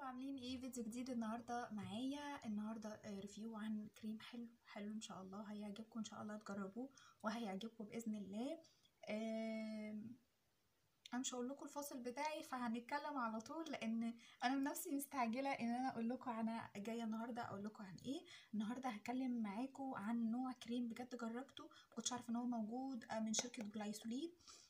عاملين ايه فيديو جديد النهارده معايا النهارده آه، ريفيو عن كريم حلو حلو ان شاء الله هيعجبكم ان شاء الله تجربوه وهيعجبكم باذن الله آم، انا مش هقول لكم الفاصل بتاعي فهنتكلم على طول لان انا بنفسي مستعجله ان انا اقول لكم انا جايه النهارده اقول لكم عن ايه النهارده هتكلم معاكم عن نوع كريم بجد جربته مكنتش عارفه ان هو موجود آه، من شركه جلايسوليد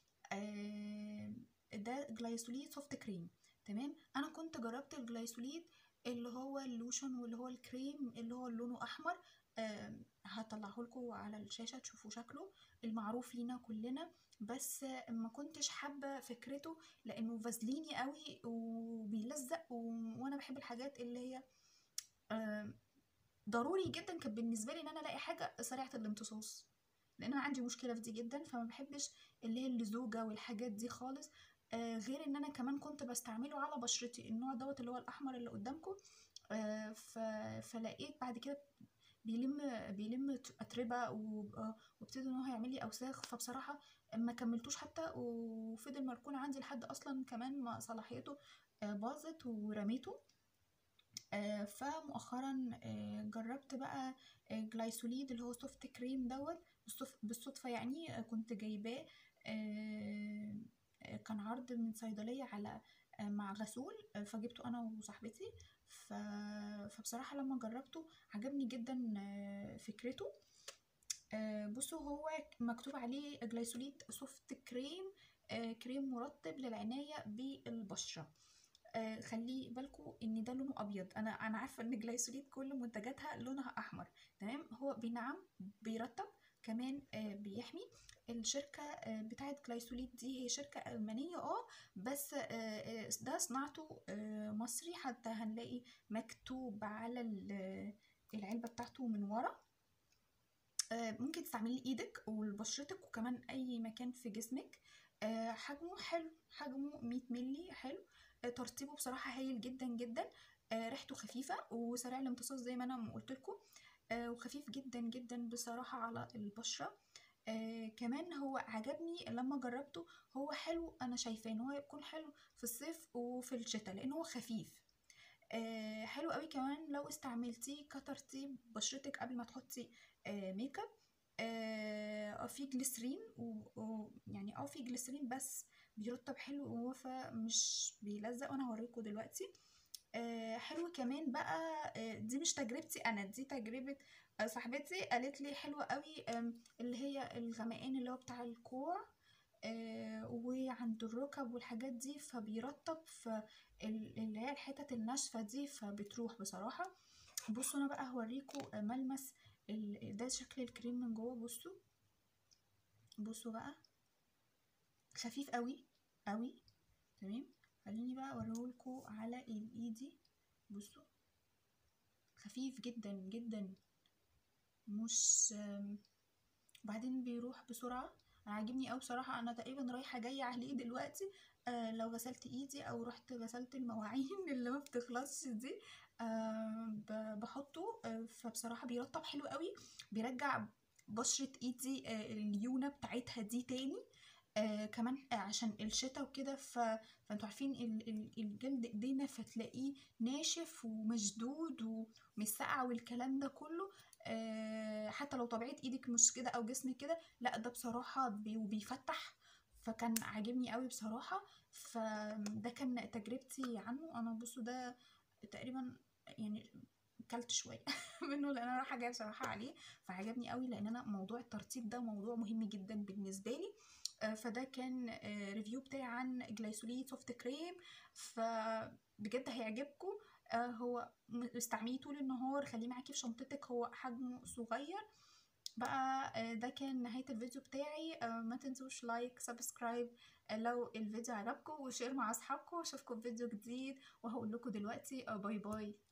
آم، ده جلايسوليد سوفت كريم تمام انا كنت جربت الجلايسوليد اللي هو اللوشن واللي هو الكريم اللي هو لونه احمر آم، هطلعه لكم على الشاشه تشوفوا شكله المعروف لينا كلنا بس ما كنتش حابه فكرته لانه فازليني قوي وبيلزق و... وانا بحب الحاجات اللي هي آم، ضروري جدا كان بالنسبه لي ان انا الاقي حاجه سريعه الامتصاص لان انا عندي مشكله في دي جدا فما بحبش اللي هي اللزوجه والحاجات دي خالص آه غير ان انا كمان كنت بستعمله على بشرتي النوع دوت اللي هو الاحمر اللي قدامكم آه ف... فلقيت بعد كده بيلم بيلم اتربه و- آه، وابتدى ان هو هيعمل لي اوساخ فبصراحه ما كملتوش حتى وفضل مركون عندي لحد اصلا كمان ما صلاحيته آه، باظت ورميته آه، فمؤخرا آه، جربت بقى آه، جلايسوليد اللي هو سوفت كريم دوت بالصف- بالصدفة يعني آه، كنت جايباه آه، آه، كان عرض من صيدلية على آه، مع غسول آه، فجبته أنا وصاحبتي ف... فبصراحة لما جربته عجبني جدا آه، فكرته آه، بصوا هو مكتوب عليه جلايسوليد سوفت كريم آه، كريم مرطب للعناية بالبشرة آه، خلي بالكم ان ده لونه ابيض انا انا عارفه ان جلايسوليد كل منتجاتها لونها احمر تمام هو بينعم بيرطب كمان آه، بيحمي الشركه آه، بتاعه جلايسوليد دي هي شركه المانيه اه بس آه، آه، ده صناعته آه، مصري حتى هنلاقي مكتوب على ال- العلبه بتاعته من ورا آه، ممكن تستعملي ايدك ولبشرتك وكمان اي مكان في جسمك آه، حجمه حلو حجمه 100 ملي حلو آه، ترطيبه بصراحة هايل جدا جدا آه، ريحته خفيفة وسريع الامتصاص زي ما انا قلت لكم وخفيف جدا جدا بصراحة على البشرة آه كمان هو عجبني لما جربته هو حلو انا شايفاه ان هو يكون حلو في الصيف وفي الشتاء لان هو خفيف آه حلو قوي كمان لو استعملتيه كترطيب بشرتك قبل ما تحطي آه ميك اب آه في جليسرين و- و- يعني اه في جليسرين بس بيرطب حلو وهو مش بيلزق وانا هوريكم دلوقتي آه حلو كمان بقى آه دي مش تجربتي انا دي تجربة آه صاحبتي قالت لي حلوة قوي آم، اللي هي الغمقان اللي هو بتاع الكوع آه وعند الركب والحاجات دي فبيرطب فاللي هي الحتت الناشفة دي فبتروح بصراحة بصوا انا بقى هوريكم آه، ملمس ال- ده شكل الكريم من جوه بصوا بصوا بقى خفيف قوي قوي تمام خليني بقى اوريهولكوا على الايدي بصوا خفيف جدا جدا مش آم، وبعدين بيروح بسرعة انا عاجبني قوي بصراحة انا تقريبا رايحة جاية عليه دلوقتي آه لو غسلت ايدي او رحت غسلت المواعين اللي ما بتخلصش دي آه ب- بحطه آه فبصراحة بيرطب حلو قوي بيرجع بشرة ايدي آه الليونة بتاعتها دي تاني آه كمان آه عشان الشتا وكده ف... فانتوا عارفين ال... ال... الجلد ايدينا فتلاقيه ناشف ومشدود ومش ساقع والكلام ده كله آه حتى لو طبيعة ايدك مش كده او جسمك كده لا ده بصراحة بي... وبيفتح فكان عاجبني قوي بصراحة فده كان تجربتي عنه انا بصوا ده تقريبا يعني كلت شويه منه لان انا رايحه جايه بصراحه عليه فعجبني قوي لان انا موضوع الترطيب ده موضوع مهم جدا بالنسبه لي آه، فده كان آه، ريفيو بتاعي عن جلايسوليد سوفت كريم فبجد هيعجبكم آه، هو م- استعمليه طول النهار خليه معاكي في شنطتك هو حجمه صغير بقى آه، ده كان نهاية الفيديو بتاعي آه، ما تنسوش لايك سبسكرايب آه، لو الفيديو عجبكم وشير مع اصحابكم واشوفكم في فيديو جديد وهقول لكم دلوقتي آه، باي باي